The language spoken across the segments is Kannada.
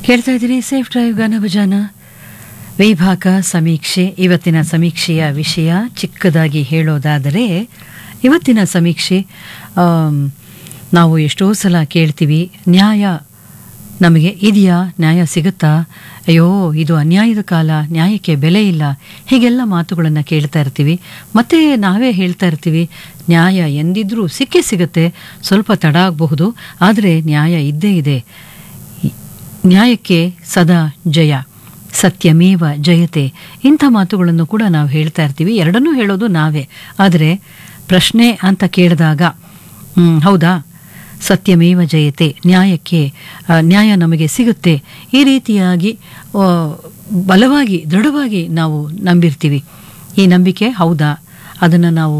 ಕೇಳ್ತಾ ಇದ್ದೀರಿ ಸೇಫ್ ಡ್ರೈವ್ ಗಾನ ಭಜಾನ ವಿಭಾಗ ಸಮೀಕ್ಷೆ ಇವತ್ತಿನ ಸಮೀಕ್ಷೆಯ ವಿಷಯ ಚಿಕ್ಕದಾಗಿ ಹೇಳೋದಾದರೆ ಇವತ್ತಿನ ಸಮೀಕ್ಷೆ ಆಮ್, ನಾವು ಎಷ್ಟೋ ಸಲ ಕೇಳ್ತೀವಿ ನ್ಯಾಯ ನಮಗೆ ಇದೆಯಾ ನ್ಯಾಯ ಸಿಗುತ್ತಾ ಅಯ್ಯೋ ಇದು ಅನ್ಯಾಯದ ಕಾಲ ನ್ಯಾಯಕ್ಕೆ ಬೆಲೆ ಇಲ್ಲ ಹೀಗೆಲ್ಲ ಮಾತುಗಳನ್ನು ಕೇಳ್ತಾ ಇರ್ತೀವಿ ಮತ್ತೆ ನಾವೇ ಹೇಳ್ತಾ ಇರ್ತೀವಿ ನ್ಯಾಯ ಎಂದಿದ್ರೂ ಸಿಕ್ಕೇ ಸಿಗುತ್ತೆ ಸ್ವಲ್ಪ ತಡ ಆಗಬಹುದು ಆದರೆ ನ್ಯಾಯ ಇದ್ದೇ ಇದೆ ನ್ಯಾಯಕ್ಕೆ ಸದಾ ಜಯ ಸತ್ಯಮೇವ ಜಯತೆ ಇಂಥ ಮಾತುಗಳನ್ನು ಕೂಡ ನಾವು ಹೇಳ್ತಾ ಇರ್ತೀವಿ ಎರಡನ್ನೂ ಹೇಳೋದು ನಾವೇ ಆದರೆ ಪ್ರಶ್ನೆ ಅಂತ ಕೇಳಿದಾಗ ಹ್ಮ್, ಹೌದಾ ಸತ್ಯಮೇವ ಜಯತೆ ನ್ಯಾಯಕ್ಕೆ ಆ, ನ್ಯಾಯ ನಮಗೆ ಸಿಗುತ್ತೆ ಈ ರೀತಿಯಾಗಿ ಆ, ಬಲವಾಗಿ ದೃಢವಾಗಿ ನಾವು ನಂಬಿರ್ತೀವಿ ಈ ನಂಬಿಕೆ ಹೌದಾ ಅದನ್ನು ನಾವು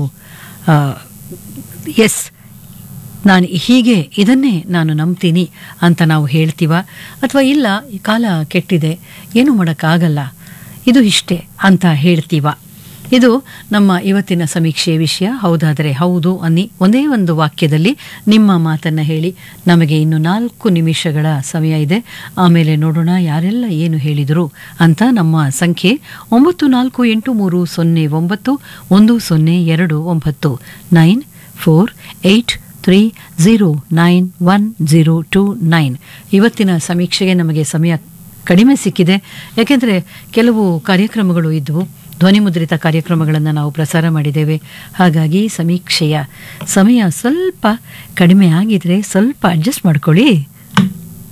ಎಸ್ ನಾನು ಹೀಗೆ ಇದನ್ನೇ ನಾನು ನಂಬ್ತೀನಿ ಅಂತ ನಾವು ಹೇಳ್ತೀವ ಅಥವಾ ಇಲ್ಲ ಈ ಕಾಲ ಕೆಟ್ಟಿದೆ ಏನು ಮಾಡೋಕ್ಕಾಗಲ್ಲ ಇದು ಇಷ್ಟೇ ಅಂತ ಹೇಳ್ತೀವ ಇದು ನಮ್ಮ ಇವತ್ತಿನ ಸಮೀಕ್ಷೆಯ ವಿಷಯ ಹೌದಾದರೆ ಹೌದು ಅನ್ನಿ ಒಂದೇ ಒಂದು ವಾಕ್ಯದಲ್ಲಿ ನಿಮ್ಮ ಮಾತನ್ನು ಹೇಳಿ ನಮಗೆ ಇನ್ನು ನಾಲ್ಕು ನಿಮಿಷಗಳ ಸಮಯ ಇದೆ ಆಮೇಲೆ ನೋಡೋಣ ಯಾರೆಲ್ಲ ಏನು ಹೇಳಿದರು ಅಂತ ನಮ್ಮ ಸಂಖ್ಯೆ ಒಂಬತ್ತು ನಾಲ್ಕು ಎಂಟು ಮೂರು ಸೊನ್ನೆ ಒಂಬತ್ತು ಒಂದು ಸೊನ್ನೆ ಎರಡು ಒಂಬತ್ತು nine four eight three zero nine one zero two nine ಇವತ್ತಿನ ಸಮೀಕ್ಷೆಗೆ ನಮಗೆ ಸಮಯ ಕಡಿಮೆ ಸಿಕ್ಕಿದೆ ಯಾಕೆಂದರೆ ಕೆಲವು ಕಾರ್ಯಕ್ರಮಗಳು ಇದ್ದವು ಧ್ವನಿಮುದ್ರಿತ ಕಾರ್ಯಕ್ರಮಗಳನ್ನು ನಾವು ಪ್ರಸಾರ ಮಾಡಿದ್ದೇವೆ ಹಾಗಾಗಿ ಸಮೀಕ್ಷೆಯ ಸಮಯ ಸ್ವಲ್ಪ ಕಡಿಮೆ ಆಗಿದ್ರೆ ಸ್ವಲ್ಪ ಅಡ್ಜಸ್ಟ್ ಮಾಡ್ಕೊಳ್ಳಿ